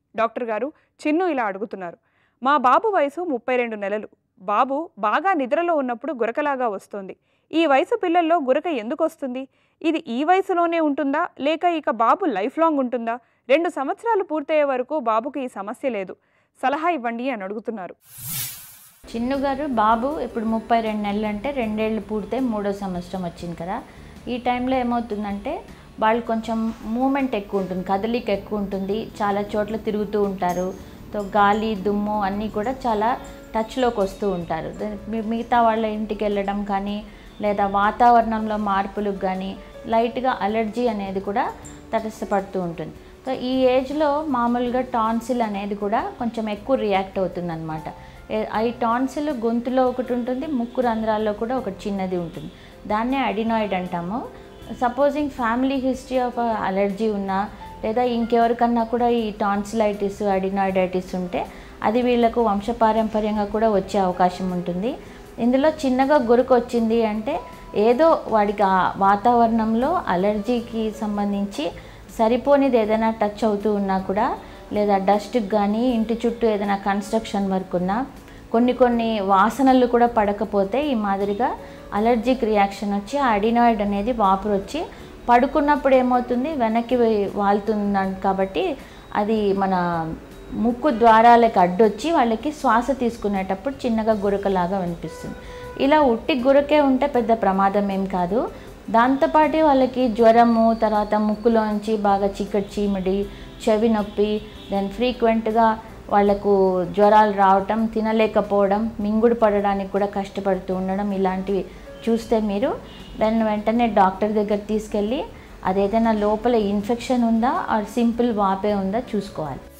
doctor గారు చిన్ను ఇలా అడుగుతున్నారు మా బాబు వయసు ముప్పై రెండు నెలలు బాబు బాగా నిద్రలో ఉన్నప్పుడు గురకలాగా వస్తోంది ఈ వయసు పిల్లల్లో గురక ఎందుకు వస్తుంది ఇది ఈ వయసులోనే ఉంటుందా లేక ఇక బాబు లైఫ్ లాంగ్ ఉంటుందా రెండు సంవత్సరాలు పూర్తయ్యే వరకు బాబుకి ఈ సమస్య లేదు సలహా ఇవ్వండి అని అడుగుతున్నారు చిన్ను గారు బాబు ఇప్పుడు ముప్పై రెండు నెలలు అంటే రెండేళ్ళు పూర్తయి మూడో సంవత్సరం వచ్చింది కదా ఈ టైంలో ఏమవుతుందంటే వాళ్ళు కొంచెం మూమెంట్ ఎక్కువ ఉంటుంది కదలిక ఎక్కువ ఉంటుంది చాలా చోట్ల తిరుగుతూ ఉంటారు తో గాలి దుమ్ము అన్నీ కూడా చాలా టచ్లోకి వస్తూ ఉంటారు ద- మి- మిగతా వాళ్ళ ఇంటికి వెళ్ళడం కానీ లేదా వాతావరణంలో మార్పులకు కానీ లైట్గా అలర్జీ అనేది కూడా తటస్థపడుతూ ఉంటుంది సో ఈ ఏజ్లో మామూలుగా టాన్సిల్ అనేది కూడా కొంచెం ఎక్కువ రియాక్ట్ అవుతుంది అనమాట ఈ టాన్సిల్ గొంతులో ఒకటి ఉంటుంది ముక్కు రంధ్రాల్లో కూడా ఒకటి చిన్నది ఉంటుంది దాన్నే అడినాయిడ్ అంటాము supposing family history of allergy ఉన్నా లేదా ఇంకెవరికన్నా కూడా ఈ టాన్సిలైటిస్ అడినాయిడైటిస్ ఉంటే అది వీళ్ళకు వంశపారంపర్యంగా కూడా వచ్చే అవకాశం ఉంటుంది ఇందులో చిన్నగా గురుకు వచ్చింది అంటే ఏదో వాడికి ఆ వాతావరణంలో అలర్జీకి సంబంధించి సరిపోనిది ఏదైనా టచ్ అవుతూ ఉన్నా కూడా లేదా డస్ట్కి కానీ ఇంటి చుట్టూ ఏదైనా కన్స్ట్రక్షన్ వర్క్ ఉన్నా కొన్ని కొన్ని వాసనలు కూడా పడకపోతే ఈ మాదిరిగా అలర్జిక్ రియాక్షన్ వచ్చి ఆ అడినాయిడ్ అనేది వాపురు వచ్చి పడుకున్నప్పుడు ఏమవుతుంది వెనక్కి వే- వాలుతుంది కాబట్టి అది మన ముక్కు ద్వారాలకు అడ్డొచ్చి వాళ్ళకి శ్వాస తీసుకునేటప్పుడు చిన్నగా గురకలాగా వినిపిస్తుంది ఇలా ఉట్టి గురకే ఉంటే పెద్ద ప్రమాదం ఏం కాదు దాంతోపాటు వాళ్ళకి జ్వరము తర్వాత ముక్కులోంచి బాగా చీకటి చీమిడి చెవి నొప్పి దెన్ ఫ్రీక్వెంట్గా వాళ్ళకు జ్వరాలు రావటం తినలేకపోవడం మింగుడు పడడానికి కూడా కష్టపడుతూ ఉండడం ఇలాంటివి చూస్తే మీరు దాన్ని వెంటనే డాక్టర్ దగ్గర తీసుకెళ్ళి అదేదైనా లోపల ఇన్ఫెక్షన్ ఉందా ఆర్ సింపుల్ వాపే ఉందా చూసుకోవాలి